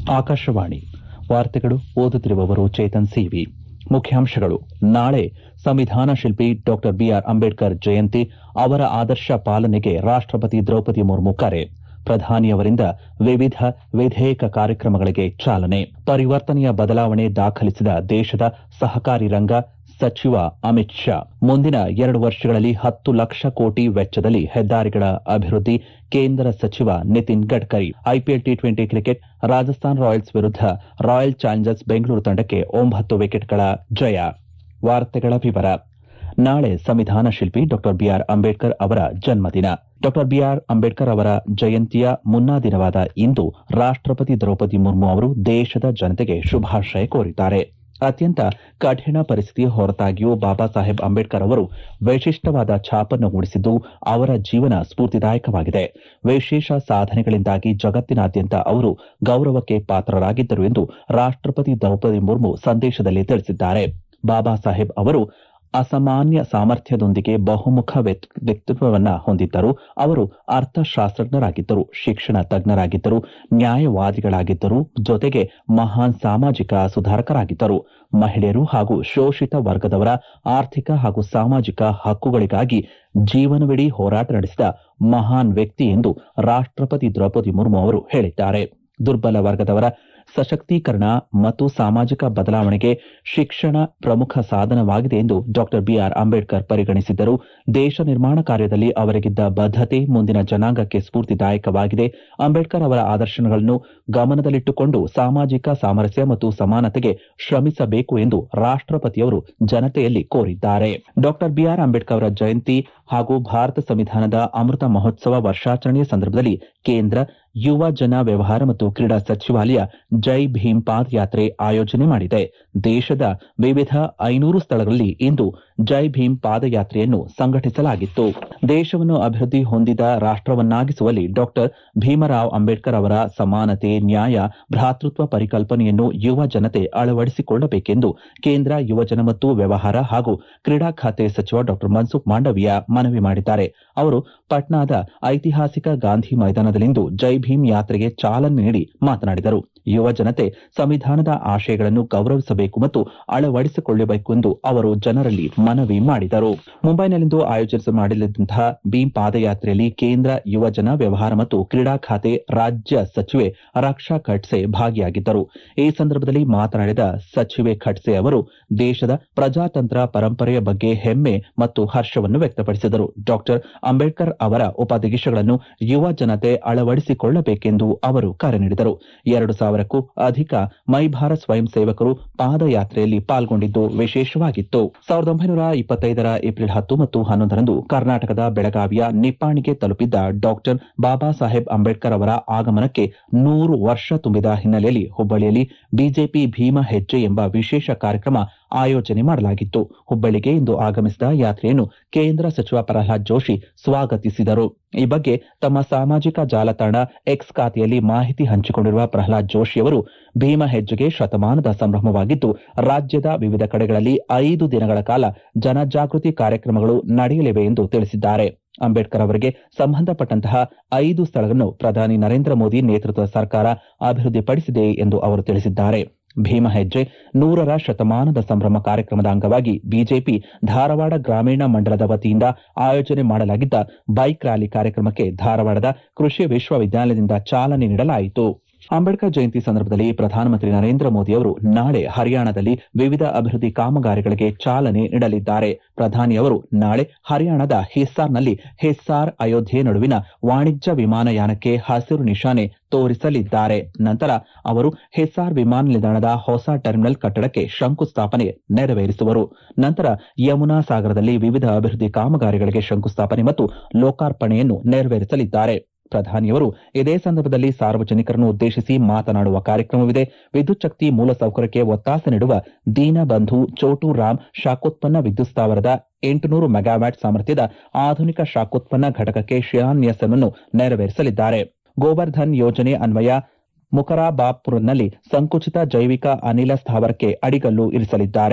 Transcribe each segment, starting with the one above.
ಆಕಾಶವಾಣಿ ವಾರ್ತೆಗಳು ಓದುತ್ತಿರುವವರು ಚೇತನ್ ಸಿವಿ ಮುಖ್ಯಾಂಶಗಳು ನಾಳೆ ಸಂವಿಧಾನ ಶಿಲ್ಪಿ ಡಾ ಬಿಆರ್ ಅಂಬೇಡ್ಕರ್ ಜಯಂತಿ ಅವರ ಆದರ್ಶ ಪಾಲನೆಗೆ ರಾಷ್ಟಪತಿ ದ್ರೌಪದಿ ಮುರ್ಮು ಕರೆ ಪ್ರಧಾನಿಯವರಿಂದ ವಿವಿಧ ವಿಧೇಯಕ ಕಾರ್ಯಕ್ರಮಗಳಿಗೆ ಚಾಲನೆ ಪರಿವರ್ತನೆಯ ಬದಲಾವಣೆ ದಾಖಲಿಸಿದ ದೇಶದ ಸಹಕಾರಿ ರಂಗ ಸಚಿವ ಅಮಿತ್ ಶಾ ಮುಂದಿನ ಎರಡು ವರ್ಷಗಳಲ್ಲಿ ಹತ್ತು ಲಕ್ಷ ಕೋಟಿ ವೆಚ್ಚದಲ್ಲಿ ಹೆದ್ದಾರಿಗಳ ಅಭಿವೃದ್ಧಿ ಕೇಂದ್ರ ಸಚಿವ Nitin Gadkari IPL T twenty cricket Rajasthan Royals ವಿರುದ್ಧ ರಾಯಲ್ ಚಾಲೆಂಜರ್ಸ್ ಬೆಂಗಳೂರು ತಂಡಕ್ಕೆ ಒಂಬತ್ತು ವಿಕೆಟ್ಗಳ ಜಯ ವಾರ್ತೆಗಳ ವಿವರ ನಾಳೆ ಸಂವಿಧಾನ ಶಿಲ್ಪಿ ಡಾ ಬಿಆರ್ ಅಂಬೇಡ್ಕರ್ ಅವರ ಜನ್ಮದಿನ ಡಾ ಬಿಆರ್ ಅಂಬೇಡ್ಕರ್ ಅವರ ಜಯಂತಿಯ ಮುನ್ನಾ ದಿನವಾದ ಇಂದು ರಾಷ್ಟಪತಿ ದ್ರೌಪದಿ ಮುರ್ಮು ಅವರು ದೇಶದ ಜನತೆಗೆ ಶುಭಾಶಯ ಕೋರಿದ್ದಾರೆ ಅತ್ಯಂತ ಕಠಿಣ ಪರಿಸ್ಥಿತಿ ಹೊರತಾಗಿಯೂ ಬಾಬಾ ಸಾಹೇಬ್ ಅಂಬೇಡ್ಕರ್ ಅವರು ವಿಶಿಷ್ಟವಾದ ಛಾಪನ್ನು ಮೂಡಿಸಿದ್ದು ಅವರ ಜೀವನ ಸ್ಫೂರ್ತಿದಾಯಕವಾಗಿದೆ ವಿಶೇಷ ಸಾಧನೆಗಳಿಂದಾಗಿ ಜಗತ್ತಿನಾದ್ಯಂತ ಅವರು ಗೌರವಕ್ಕೆ ಪಾತ್ರರಾಗಿದ್ದರು ಎಂದು ರಾಷ್ಟಪತಿ ದ್ರೌಪದಿ ಮುರ್ಮು ಸಂದೇಶದಲ್ಲಿ ತಿಳಿಸಿದ್ದಾರೆ ಬಾಬಾ ಸಾಹೇಬ್ ಅವರು ಅಸಾಮಾನ್ಯ ಸಾಮರ್ಥ್ಯದೊಂದಿಗೆ ಬಹುಮುಖ ವ್ಯಕ್ತಿತ್ವವನ್ನ ಹೊಂದಿದ್ದರು ಅವರು ಅರ್ಥಶಾಸ್ತ್ರಜ್ಞರಾಗಿದ್ದರು ಶಿಕ್ಷಣ ತಜ್ಞರಾಗಿದ್ದರು ನ್ಯಾಯವಾದಿಗಳಾಗಿದ್ದರು ಜೊತೆಗೆ ಮಹಾನ್ ಸಾಮಾಜಿಕ ಸುಧಾರಕರಾಗಿದ್ದರು ಮಹಿಳೆಯರು ಹಾಗೂ ಶೋಷಿತ ವರ್ಗದವರ ಆರ್ಥಿಕ ಹಾಗೂ ಸಾಮಾಜಿಕ ಹಕ್ಕುಗಳಿಗಾಗಿ ಜೀವನವಿಡೀ ಹೋರಾಟ ನಡೆಸಿದ ಮಹಾನ್ ವ್ಯಕ್ತಿ ಎಂದು ರಾಷ್ಟಪತಿ ದ್ರೌಪದಿ ಮುರ್ಮು ಅವರು ಹೇಳಿದ್ದಾರೆ ದುರ್ಬಲ ವರ್ಗದವರ ಸಶಕ್ತೀಕರಣ ಮತ್ತು ಸಾಮಾಜಿಕ ಬದಲಾವಣೆಗೆ ಶಿಕ್ಷಣ ಪ್ರಮುಖ ಸಾಧನವಾಗಿದೆ ಎಂದು ಡಾ ಬಿಆರ್ ಅಂಬೇಡ್ಕರ್ ಪರಿಗಣಿಸಿದ್ದರು ದೇಶ ನಿರ್ಮಾಣ ಕಾರ್ಯದಲ್ಲಿ ಅವರಿಗಿದ್ದ ಬದ್ದತೆ ಮುಂದಿನ ಜನಾಂಗಕ್ಕೆ ಸ್ಫೂರ್ತಿದಾಯಕವಾಗಿದೆ ಅಂಬೇಡ್ಕರ್ ಅವರ ಆದರ್ಶಗಳನ್ನು ಗಮನದಲ್ಲಿಟ್ಟುಕೊಂಡು ಸಾಮಾಜಿಕ ಸಾಮರಸ್ಯ ಮತ್ತು ಸಮಾನತೆಗೆ ಶ್ರಮಿಸಬೇಕು ಎಂದು ರಾಷ್ಟಪತಿಯವರು ಜನತೆಯಲ್ಲಿ ಕೋರಿದ್ದಾರೆ ಡಾ ಬಿಆರ್ ಅಂಬೇಡ್ಕರ್ ಅವರ ಜಯಂತಿ ಹಾಗೂ ಭಾರತ ಸಂವಿಧಾನದ ಅಮೃತ ಮಹೋತ್ಸವ ವರ್ಷಾಚರಣೆಯ ಸಂದರ್ಭದಲ್ಲಿ ಕೇಂದ್ರ ಯುವ ಜನ ವ್ಯವಹಾರ ಮತ್ತು ಕ್ರೀಡಾ ಸಚಿವಾಲಯ ಜೈ ಭೀಮ್ ಪಾದಯಾತ್ರೆ ಆಯೋಜನೆ ಮಾಡಿದೆ ದೇಶದ ವಿವಿಧ ಐನೂರು ಸ್ಥಳಗಳಲ್ಲಿ ಇಂದು ಜೈ ಭೀಮ್ ಪಾದಯಾತ್ರೆಯನ್ನು ಸಂಘಟಿಸಲಾಗಿತ್ತು ದೇಶವನ್ನು ಅಭಿವೃದ್ಧಿ ಹೊಂದಿದ ರಾಷ್ಟವನ್ನಾಗಿಸುವಲ್ಲಿ ಡಾ ಭೀಮರಾವ್ ಅಂಬೇಡ್ಕರ್ ಅವರ ಸಮಾನತೆ ನ್ಯಾಯ ಭ್ರಾತೃತ್ವ ಪರಿಕಲ್ಪನೆಯನ್ನು ಯುವ ಜನತೆ ಅಳವಡಿಸಿಕೊಳ್ಳಬೇಕೆಂದು ಕೇಂದ್ರ ಯುವಜನ ಮತ್ತು ವ್ಯವಹಾರ ಹಾಗೂ ಕ್ರೀಡಾ ಖಾತೆ ಸಚಿವ ಡಾ ಮನ್ಸುಖ್ ಮಾಂಡವೀಯ ಮನವಿ ಮಾಡಿದ್ದಾರೆ ಅವರು ಪಟ್ನಾದ ಐತಿಹಾಸಿಕ ಗಾಂಧಿ ಮೈದಾನದಲ್ಲಿಂದು ಜೈ ಭೀಮ್ ಯಾತ್ರೆಗೆ ಚಾಲನೆ ನೀಡಿ ಮಾತನಾಡಿದರು ಯುವ ಜನತೆ ಸಂವಿಧಾನದ ಆಶಯಗಳನ್ನು ಗೌರವಿಸಬೇಕು ಮತ್ತು ಅಳವಡಿಸಿಕೊಳ್ಳಬೇಕು ಎಂದು ಅವರು ಜನರಲ್ಲಿ ಮನವಿ ಮಾಡಿದರು ಮುಂಬೈನಲ್ಲಿಂದು ಆಯೋಜಿಸ ಮಾಡಲಿದ್ದಂತಹ ಭೀಮ್ ಪಾದಯಾತ್ರೆಯಲ್ಲಿ ಕೇಂದ್ರ ಯುವಜನ ವ್ಯವಹಾರ ಮತ್ತು ಕ್ರೀಡಾ ಖಾತೆ ರಾಜ್ಯ ಸಚಿವೆ ರಕ್ಷಾ ಖಡ್ಸೆ ಭಾಗಿಯಾಗಿದ್ದರು ಈ ಸಂದರ್ಭದಲ್ಲಿ ಮಾತನಾಡಿದ ಸಚಿವೆ ಖಡ್ಸೆ ಅವರು ದೇಶದ ಪ್ರಜಾತಂತ್ರ ಪರಂಪರೆಯ ಬಗ್ಗೆ ಹೆಮ್ಮೆ ಮತ್ತು ಹರ್ಷವನ್ನು ವ್ಯಕ್ತಪಡಿಸಿದರು ಡಾಕ್ಟರ್ ಅಂಬೇಡ್ಕರ್ ಅವರ ಉಪದೇಶಗಳನ್ನು ಯುವ ಜನತೆ ಅಳವಡಿಸಿಕೊಳ್ಳಬೇಕೆಂದು ಅವರು ಕರೆ ನೀಡಿದರು ಎರಡು ಸಾವಿರಕ್ಕೂ ಅಧಿಕ ಮೈ ಭಾರತ್ ಸ್ವಯಂ ಸೇವಕರು ಪಾದಯಾತ್ರೆಯಲ್ಲಿ ಪಾಲ್ಗೊಂಡಿದ್ದು ವಿಶೇಷವಾಗಿತ್ತು ಸಾವಿರದ ಒಂಬೈನೂರ ಇಪ್ಪತ್ತೈದರ ಏಪ್ರಿಲ್ ಹತ್ತು ಮತ್ತು ಹನ್ನೊಂದರಂದು ಕರ್ನಾಟಕದ ಬೆಳಗಾವಿಯ ನಿಪ್ಪಾಣಿಗೆ ತಲುಪಿದ್ದ ಡಾಕ್ಟರ್ ಬಾಬಾ ಸಾಹೇಬ್ ಅಂಬೇಡ್ಕರ್ ಅವರ ಆಗಮನಕ್ಕೆ ನೂರು ವರ್ಷ ತುಂಬಿದ ಹಿನ್ನೆಲೆಯಲ್ಲಿ ಹುಬ್ಬಳ್ಳಿಯಲ್ಲಿ ಬಿಜೆಪಿ ಭೀಮ ಹೆಜ್ಜೆ ಎಂಬ ವಿಶೇಷ ಕಾರ್ಯಕ್ರಮ ಆಯೋಜನೆ ಮಾಡಲಾಗಿತ್ತು ಹುಬ್ಬಳ್ಳಿಗೆ ಇಂದು ಆಗಮಿಸಿದ ಯಾತ್ರೆಯನ್ನು ಕೇಂದ್ರ ಸಚಿವ ಪ್ರಹ್ಲಾದ್ ಜೋಶಿ ಸ್ವಾಗತಿಸಿದರು ಈ ಬಗ್ಗೆ ತಮ್ಮ ಸಾಮಾಜಿಕ ಜಾಲತಾಣ ಎಕ್ಸ್ ಖಾತೆಯಲ್ಲಿ ಮಾಹಿತಿ ಹಂಚಿಕೊಂಡಿರುವ ಪ್ರಹ್ಲಾದ್ ಜೋಶಿ ಅವರು ಭೀಮ ಹೆಜ್ಜೆಗೆ ಶತಮಾನದ ಸಂಭ್ರಮವಾಗಿದ್ದು ರಾಜ್ಯದ ವಿವಿಧ ಕಡೆಗಳಲ್ಲಿ ಐದು ದಿನಗಳ ಕಾಲ ಜನಜಾಗೃತಿ ಕಾರ್ಯಕ್ರಮಗಳು ನಡೆಯಲಿವೆ ಎಂದು ತಿಳಿಸಿದ್ದಾರೆ ಅಂಬೇಡ್ಕರ್ ಅವರಿಗೆ ಸಂಬಂಧಪಟ್ಟಂತಹ ಐದು ಸ್ಥಳಗಳನ್ನು ಪ್ರಧಾನಿ ನರೇಂದ್ರ ಮೋದಿ ನೇತೃತ್ವದ ಸರ್ಕಾರ ಅಭಿವೃದ್ಧಿಪಡಿಸಿದೆ ಎಂದು ಅವರು ತಿಳಿಸಿದ್ದಾರೆ ಭೀಮ ಹೆಜ್ಜೆ ನೂರರ ಶತಮಾನದ ಸಂಭ್ರಮ ಕಾರ್ಯಕ್ರಮದ ಅಂಗವಾಗಿ ಬಿಜೆಪಿ ಧಾರವಾಡ ಗ್ರಾಮೀಣ ಮಂಡಲದ ವತಿಯಿಂದ ಆಯೋಜನೆ ಮಾಡಲಾಗಿದ್ದ ಬೈಕ್ ರ್ಯಾಲಿ ಕಾರ್ಯಕ್ರಮಕ್ಕೆ ಧಾರವಾಡದ ಕೃಷಿ ವಿಶ್ವವಿದ್ಯಾಲಯದಿಂದ ಚಾಲನೆ ನೀಡಲಾಯಿತು ಅಂಬೇಡ್ಕರ್ ಜಯಂತಿ ಸಂದರ್ಭದಲ್ಲಿ ಪ್ರಧಾನಮಂತ್ರಿ ನರೇಂದ್ರ ಮೋದಿ ಅವರು ನಾಳೆ ಹರಿಯಾಣದಲ್ಲಿ ವಿವಿಧ ಅಭಿವೃದ್ಧಿ ಕಾಮಗಾರಿಗಳಿಗೆ ಚಾಲನೆ ನೀಡಲಿದ್ದಾರೆ ಪ್ರಧಾನಿ ಅವರು ನಾಳೆ ಹರಿಯಾಣದ ಹಿಸ್ಸಾರ್ನಲ್ಲಿ ಹಿಸ್ಸಾರ್ ಅಯೋಧ್ಯೆ ನಡುವಿನ ವಾಣಿಜ್ಯ ವಿಮಾನಯಾನಕ್ಕೆ ಹಸಿರು ನಿಶಾನೆ ತೋರಿಸಲಿದ್ದಾರೆ ನಂತರ ಅವರು ಹಿಸ್ಸಾರ್ ವಿಮಾನ ನಿಲ್ದಾಣದ ಹೊಸ ಟರ್ಮಿನಲ್ ಕಟ್ಟಡಕ್ಕೆ ಶಂಕುಸ್ಥಾಪನೆ ನೆರವೇರಿಸುವರು ನಂತರ ಯಮುನಾ ಸಾಗರದಲ್ಲಿ ವಿವಿಧ ಅಭಿವೃದ್ಧಿ ಕಾಮಗಾರಿಗಳಿಗೆ ಶಂಕುಸ್ಥಾಪನೆ ಮತ್ತು ಲೋಕಾರ್ಪಣೆಯನ್ನು ನೆರವೇರಿಸಲಿದ್ದಾರೆ ಪ್ರಧಾನಿಯವರು ಇದೇ ಸಂದರ್ಭದಲ್ಲಿ ಸಾರ್ವಜನಿಕರನ್ನು ಉದ್ದೇಶಿಸಿ ಮಾತನಾಡುವ ಕಾರ್ಯಕ್ರಮವಿದೆ ವಿದ್ಯುತ್ ಶಕ್ತಿ ಮೂಲಸೌಕರ್ಯಕ್ಕೆ ಒತ್ತಾಸೆ ನೀಡುವ ದೀನಬಂಧು ಚೋಟು ರಾಮ್ ಶಾಖೋತ್ಪನ್ನ ವಿದ್ಯುತ್ ಸ್ಥಾವರದ ಎಂಟುನೂರು ಮೆಗಾವ್ಯಾಟ್ ಸಾಮರ್ಥ್ಯದ ಆಧುನಿಕ ಶಾಖೋತ್ಪನ್ನ ಘಟಕಕ್ಕೆ ಶಿಲಾನ್ಯಾಸವನ್ನು ನೆರವೇರಿಸಲಿದ್ದಾರೆ ಗೋಬರ್ಧನ್ ಯೋಜನೆ ಅನ್ವಯ ಮುಕರಾಬಾಪುರ್ನಲ್ಲಿ ಸಂಕುಚಿತ ಜೈವಿಕ ಅನಿಲ ಸ್ಥಾವರಕ್ಕೆ ಅಡಿಗಲ್ಲು ಇರಿಸಲಿದ್ದಾರೆ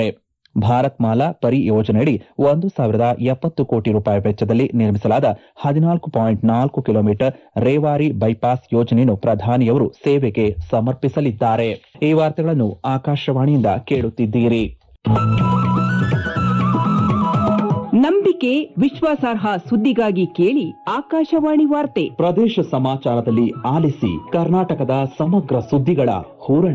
ಭಾರತ್ ಮಾಲಾ ಪರಿಯೋಜನೆಯಡಿ ಒಂದು ಸಾವಿರದ ಎಪ್ಪತ್ತು ಕೋಟಿ ರೂಪಾಯಿ ವೆಚ್ಚದಲ್ಲಿ ನಿರ್ಮಿಸಲಾದ ಹದಿನಾಲ್ಕು ಪಾಯಿಂಟ್ ನಾಲ್ಕು ಕಿಲೋಮೀಟರ್ ರೇವಾರಿ ಬೈಪಾಸ್ ಯೋಜನೆಯನ್ನು ಪ್ರಧಾನಿಯವರು ಸೇವೆಗೆ ಸಮರ್ಪಿಸಲಿದ್ದಾರೆ ಈ ವಾರ್ತೆಗಳನ್ನು ಆಕಾಶವಾಣಿಯಿಂದ ಕೇಳುತ್ತಿದ್ದೀರಿ ನಂಬಿಕೆ ವಿಶ್ವಾಸಾರ್ಹ ಸುದ್ದಿಗಾಗಿ ಕೇಳಿ ಆಕಾಶವಾಣಿ ವಾರ್ತೆ ಪ್ರದೇಶ ಸಮಾಚಾರದಲ್ಲಿ ಆಲಿಸಿ ಕರ್ನಾಟಕದ ಸಮಗ್ರ ಸುದ್ದಿಗಳ ಹೂರಣ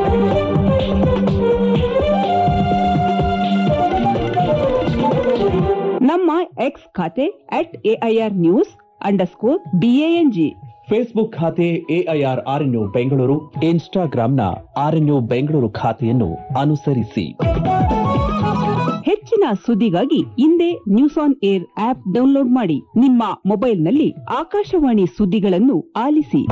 ನಮ್ಮ ಎಕ್ಸ್ ಖಾತೆ at AIR news underscore BANG Facebook ಖಾತೆ ಎಐಆರ್ ಆರ್ಎನ್ಯು ಬೆಂಗಳೂರು ಇನ್ಸ್ಟಾಗ್ರಾಂನ ಆರ್ಎನ್ಯು ಬೆಂಗಳೂರು ಖಾತೆಯನ್ನು ಅನುಸರಿಸಿ ಹೆಚ್ಚಿನ ಸುದ್ದಿಗಾಗಿ ಹಿಂದೆ news on air app download ಮಾಡಿ ನಿಮ್ಮ ಮೊಬೈಲ್ನಲ್ಲಿ ಆಕಾಶವಾಣಿ ಸುದ್ದಿಗಳನ್ನು ಆಲಿಸಿ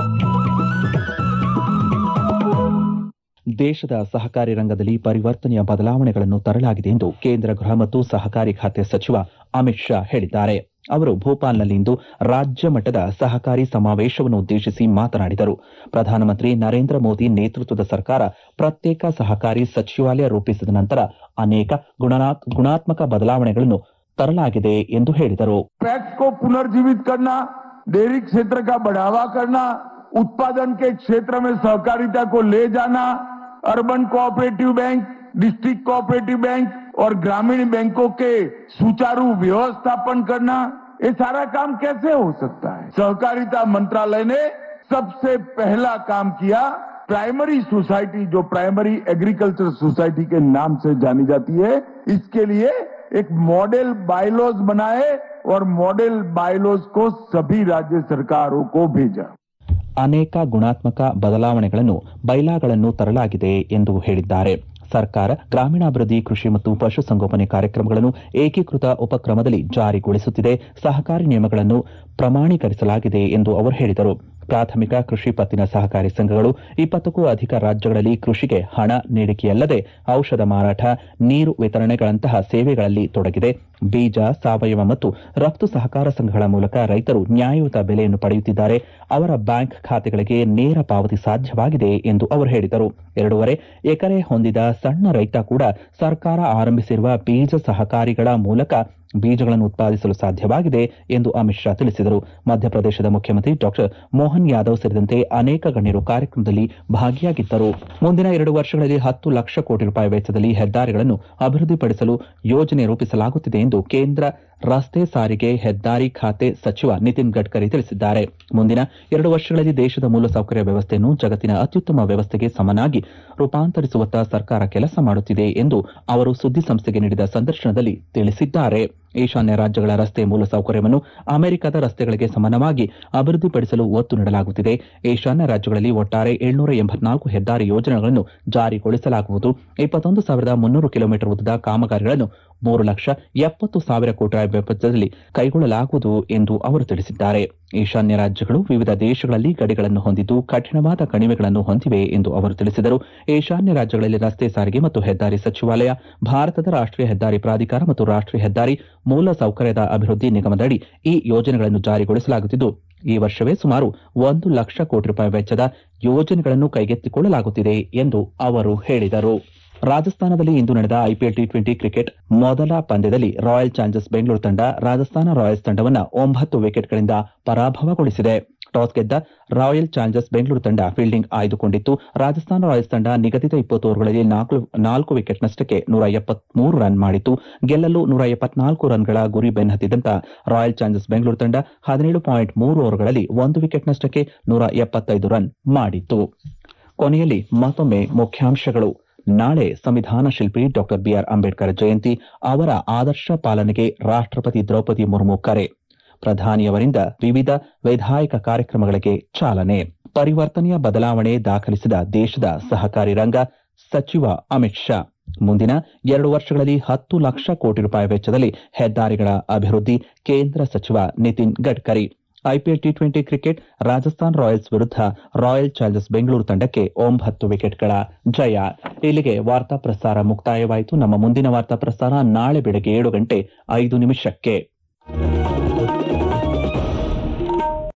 ದೇಶದ ಸಹಕಾರಿ ರಂಗದಲ್ಲಿ ಪರಿವರ್ತನೆಯ ಬದಲಾವಣೆಗಳನ್ನು ತರಲಾಗಿದೆ ಎಂದು ಕೇಂದ್ರ ಗೃಹ ಮತ್ತು ಸಹಕಾರಿ ಖಾತೆ ಸಚಿವ ಅಮಿತ್ ಶಾ ಹೇಳಿದ್ದಾರೆ ಅವರು ಭೋಪಾಲ್ನಲ್ಲಿಂದು ರಾಜ್ಯ ಮಟ್ಟದ ಸಹಕಾರಿ ಸಮಾವೇಶವನ್ನು ಉದ್ದೇಶಿಸಿ ಮಾತನಾಡಿದರು ಪ್ರಧಾನಮಂತ್ರಿ ನರೇಂದ್ರ ಮೋದಿ ನೇತೃತ್ವದ ಸರ್ಕಾರ ಪ್ರತ್ಯೇಕ ಸಹಕಾರಿ ಸಚಿವಾಲಯ ರೂಪಿಸಿದ ನಂತರ ಅನೇಕ ಗುಣನಾತ್- ಗುಣಾತ್ಮಕ ಬದಲಾವಣೆಗಳನ್ನು ತರಲಾಗಿದೆ ಎಂದು ಹೇಳಿದರು पैक्स को पुनर्जीवित करना डेयरी क्षेत्र का बढ़ावा करना उत्पादन के क्षेत्र में सहकारिता को ले जाना urban cooperative bank district cooperative bank और ग्रामीण बैंकों के सुचारू व्यवस्थापन करना ये सारा काम कैसे हो सकता है सहकारिता मंत्रालय ने सबसे पहला काम किया प्राइमरी सोसाइटी जो प्राइमरी एग्रीकल्चर सोसाइटी के नाम से जानी जाती है इसके लिए एक मॉडल बायलॉज बनाए और मॉडल बायलॉज को सभी राज्य सरकारों को भेजा ಅನೇಕ ಗುಣಾತ್ಮಕ ಬದಲಾವಣೆಗಳನ್ನು ಬೈಲಾಗಳನ್ನು ತರಲಾಗಿದೆ ಎಂದು ಹೇಳಿದ್ದಾರೆ ಸರ್ಕಾರ ಗ್ರಾಮೀಣಾಭಿವೃದ್ಧಿ ಕೃಷಿ ಮತ್ತು ಪಶುಸಂಗೋಪನೆ ಕಾರ್ಯಕ್ರಮಗಳನ್ನು ಏಕೀಕೃತ ಉಪಕ್ರಮದಲ್ಲಿ ಜಾರಿಗೊಳಿಸುತ್ತಿದೆ ಸಹಕಾರಿ ನಿಯಮಗಳನ್ನು ಪ್ರಮಾಣೀಕರಿಸಲಾಗಿದೆ ಎಂದು ಅವರು ಹೇಳಿದರು ಪ್ರಾಥಮಿಕ ಕೃಷಿ ಪತ್ತಿನ ಸಹಕಾರಿ ಸಂಘಗಳು ಇಪ್ಪತ್ತಕ್ಕೂ ಅಧಿಕ ರಾಜ್ಯಗಳಲ್ಲಿ ಕೃಷಿಗೆ ಹಣ ನೀಡಿಕೆಯಲ್ಲದೆ ಔಷಧ ಮಾರಾಟ ನೀರು ವಿತರಣೆಗಳಂತಹ ಸೇವೆಗಳಲ್ಲಿ ತೊಡಗಿದೆ ಬೀಜ ಸಾವಯವ ಮತ್ತು ರಫ್ತು ಸಹಕಾರ ಸಂಘಗಳ ಮೂಲಕ ರೈತರು ನ್ಯಾಯಯುತ ಬೆಲೆಯನ್ನು ಪಡೆಯುತ್ತಿದ್ದಾರೆ ಅವರ ಬ್ಯಾಂಕ್ ಖಾತೆಗಳಿಗೆ ನೇರ ಪಾವತಿ ಸಾಧ್ಯವಾಗಿದೆ ಎಂದು ಅವರು ಹೇಳಿದರು ಎರಡೂವರೆ ಎಕರೆ ಹೊಂದಿದ ಸಣ್ಣ ರೈತ ಕೂಡ ಸರ್ಕಾರ ಆರಂಭಿಸಿರುವ ಬೀಜ ಸಹಕಾರಿಗಳ ಮೂಲಕ ಬೀಜಗಳನ್ನು ಉತ್ಪಾದಿಸಲು ಸಾಧ್ಯವಾಗಿದೆ ಎಂದು ಅಮಿತ್ ಶಾ ತಿಳಿಸಿದರು ಮಧ್ಯಪ್ರದೇಶದ ಮುಖ್ಯಮಂತ್ರಿ ಡಾಕ್ಟರ್ ಮೋಹನ್ ಯಾದವ್ ಸೇರಿದಂತೆ ಅನೇಕ ಗಣ್ಯರು ಕಾರ್ಯಕ್ರಮದಲ್ಲಿ ಭಾಗಿಯಾಗಿದ್ದರು ಮುಂದಿನ ಎರಡು ವರ್ಷಗಳಲ್ಲಿ ಹತ್ತು ಲಕ್ಷ ಕೋಟಿ ರೂಪಾಯಿ ವೆಚ್ಚದಲ್ಲಿ ಹೆದ್ದಾರಿಗಳನ್ನು ಅಭಿವೃದ್ಧಿಪಡಿಸಲು ಯೋಜನೆ ರೂಪಿಸಲಾಗುತ್ತಿದೆ ಎಂದು ಕೇಂದ್ರ ರಸ್ತೆ ಸಾರಿಗೆ ಹೆದ್ದಾರಿ ಖಾತೆ ಸಚಿವ ನಿತಿನ್ ಗಡ್ಕರಿ ತಿಳಿಸಿದ್ದಾರೆ ಮುಂದಿನ ಎರಡು ವರ್ಷಗಳಲ್ಲಿ ದೇಶದ ಮೂಲಸೌಕರ್ಯ ವ್ಯವಸ್ಥೆಯನ್ನು ಜಗತ್ತಿನ ಅತ್ಯುತ್ತಮ ವ್ಯವಸ್ಥೆಗೆ ಸಮನಾಗಿ ರೂಪಾಂತರಿಸುವತ್ತ ಸರ್ಕಾರ ಕೆಲಸ ಮಾಡುತ್ತಿದೆ ಎಂದು ಅವರು ಸುದ್ದಿಸಂಸ್ಥೆಗೆ ನೀಡಿದ ಸಂದರ್ಶನದಲ್ಲಿ ತಿಳಿಸಿದ್ದಾರೆ ಈಶಾನ್ಯ ರಾಜ್ಯಗಳ ರಸ್ತೆ ಮೂಲಸೌಕರ್ಯವನ್ನು ಅಮೆರಿಕದ ರಸ್ತೆಗಳಿಗೆ ಸಮಾನವಾಗಿ ಅಭಿವೃದ್ಧಿಪಡಿಸಲು ಒತ್ತು ನೀಡಲಾಗುತ್ತಿದೆ ಈಶಾನ್ಯ ರಾಜ್ಯಗಳಲ್ಲಿ ಒಟ್ಟಾರೆ ಏಳ್ನೂರ ಎಂಬತ್ನಾಲ್ಕು ಹೆದ್ದಾರಿ ಯೋಜನೆಗಳನ್ನು ಜಾರಿಗೊಳಿಸಲಾಗುವುದು ಇಪ್ಪತ್ತೊಂದು ಸಾವಿರದ ಮುನ್ನೂರು ಕಿಲೋಮೀಟರ್ ಉದ್ದದ ಕಾಮಗಾರಿಗಳನ್ನು ಮೂರು ಲಕ್ಷ ಎಪ್ಪತ್ತು ಸಾವಿರ ಕೋಟಿ ರೂಪಾಯಿ ವೆಚ್ಚದಲ್ಲಿ ಕೈಗೊಳ್ಳಲಾಗುವುದು ಎಂದು ಅವರು ತಿಳಿಸಿದ್ದಾರೆ ಈಶಾನ್ಯ ರಾಜ್ಯಗಳು ವಿವಿಧ ದೇಶಗಳಲ್ಲಿ ಗಡಿಗಳನ್ನು ಹೊಂದಿದ್ದು ಕಠಿಣವಾದ ಕಣಿವೆಗಳನ್ನು ಹೊಂದಿವೆ ಎಂದು ಅವರು ತಿಳಿಸಿದರು ಈಶಾನ್ಯ ರಾಜ್ಯಗಳಲ್ಲಿ ರಸ್ತೆ ಸಾರಿಗೆ ಮತ್ತು ಹೆದ್ದಾರಿ ಸಚಿವಾಲಯ ಭಾರತದ ರಾಷ್ಟೀಯ ಹೆದ್ದಾರಿ ಪ್ರಾಧಿಕಾರ ಮತ್ತು ರಾಷ್ಟೀಯ ಹೆದ್ದಾರಿ ಮೂಲ ಸೌಕರ್ಯದ ಅಭಿವೃದ್ಧಿ ನಿಗಮದಡಿ ಈ ಯೋಜನೆಗಳನ್ನು ಜಾರಿಗೊಳಿಸಲಾಗುತ್ತಿದ್ದು ಈ ವರ್ಷವೇ ಸುಮಾರು ಒಂದು ಲಕ್ಷ ಕೋಟಿ ರೂಪಾಯಿ ವೆಚ್ಚದ ಯೋಜನೆಗಳನ್ನು ಕೈಗೆತ್ತಿಕೊಳ್ಳಲಾಗುತ್ತಿದೆ ಎಂದು ಅವರು ಹೇಳಿದರು ರಾಜಸ್ಥಾನದಲ್ಲಿ ಇಂದು ನಡೆದ ಐಪಿಎಲ್ ಟಿ ಟ್ವೆಂಟಿ ಕ್ರಿಕೆಟ್ ಮೊದಲ ಪಂದ್ಯದಲ್ಲಿ ರಾಯಲ್ ಚಾಲೆಂಜರ್ಸ್ ಬೆಂಗಳೂರು ತಂಡ ರಾಜಸ್ಥಾನ ರಾಯಲ್ಸ್ ತಂಡವನ್ನು ಒಂಬತ್ತು ವಿಕೆಟ್ಗಳಿಂದ ಪರಾಭವಗೊಳಿಸಿದೆ ಟಾಸ್ ಗೆದ್ದ ರಾಯಲ್ ಚಾಲೆಂಜರ್ಸ್ ಬೆಂಗಳೂರು ತಂಡ ಫೀಲ್ಡಿಂಗ್ ಆಯ್ದುಕೊಂಡಿತ್ತು ರಾಜಸ್ಥಾನ ರಾಯಲ್ಸ್ ತಂಡ ನಿಗದಿತ ಇಪ್ಪತ್ತು ಓವರ್ಗಳಲ್ಲಿ ನಾಲ್ಕು ನಾಲ್ಕು ವಿಕೆಟ್ ನಷ್ಟಕ್ಕೆ ನೂರ ಎಪ್ಪತ್ಮೂರು ರನ್ ಮಾಡಿತ್ತು ಗೆಲ್ಲಲು ನೂರ ಎಪ್ಪತ್ನಾಲ್ಕು ರನ್ಗಳ ಗುರಿ ಬೆನ್ನಹತ್ತಿದಂತ ರಾಯಲ್ ಚಾಲೆಂಜರ್ಸ್ ಬೆಂಗಳೂರು ತಂಡ ಹದಿನೇಳು ಪಾಯಿಂಟ್ ಮೂರು ಓವರ್ಗಳಲ್ಲಿ ಒಂದು ವಿಕೆಟ್ ನಷ್ಟಕ್ಕೆ ನೂರ ಎಪ್ಪತ್ತೈದು ರನ್ ಮಾಡಿತ್ತು ಕೊನೆಯಲ್ಲಿ ಮತ್ತೊಮ್ಮೆ ಮುಖ್ಯಾಂಶಗಳು ನಾಳೆ ಸಂವಿಧಾನ ಶಿಲ್ಪಿ ಡಾಕ್ಟರ್ ಬಿಆರ್ ಅಂಬೇಡ್ಕರ್ ಜಯಂತಿ ಅವರ ಆದರ್ಶ ಪಾಲನೆಗೆ ರಾಷ್ಟ್ರಪತಿ ದ್ರೌಪದಿ ಮುರ್ಮು ಕರೆ ಪ್ರಧಾನಿಯವರಿಂದ ವಿವಿಧ ವೈಧಾಯಿಕ ಕಾರ್ಯಕ್ರಮಗಳಿಗೆ ಚಾಲನೆ ಪರಿವರ್ತನೆಯ ಬದಲಾವಣೆ ದಾಖಲಿಸಿದ ದೇಶದ ಸಹಕಾರಿ ರಂಗ ಸಚಿವ ಅಮಿತ್ ಶಾ ಮುಂದಿನ ಎರಡು ವರ್ಷಗಳಲ್ಲಿ ಹತ್ತು ಲಕ್ಷ ಕೋಟಿ ರೂಪಾಯಿ ವೆಚ್ಚದಲ್ಲಿ ಹೆದ್ದಾರಿಗಳ ಅಭಿವೃದ್ಧಿ ಕೇಂದ್ರ ಸಚಿವ Nitin Gadkari IPL T twenty cricket Rajasthan Royals ವಿರುದ್ಧ ರಾಯಲ್ ಚಾಲೆಂಜರ್ಸ್ ಬೆಂಗಳೂರು ತಂಡಕ್ಕೆ ಒಂಬತ್ತು ವಿಕೆಟ್ಗಳ ಜಯ ಇಲ್ಲಿಗೆ ವಾರ್ತಾ ಪ್ರಸಾರ ಮುಕ್ತಾಯವಾಯಿತು ನಮ್ಮ ಮುಂದಿನ ವಾರ್ತಾ ಪ್ರಸಾರ ನಾಳೆ ಬೆಳಗ್ಗೆ ಏಳು ಗಂಟೆ ಐದು ನಿಮಿಷಕ್ಕೆ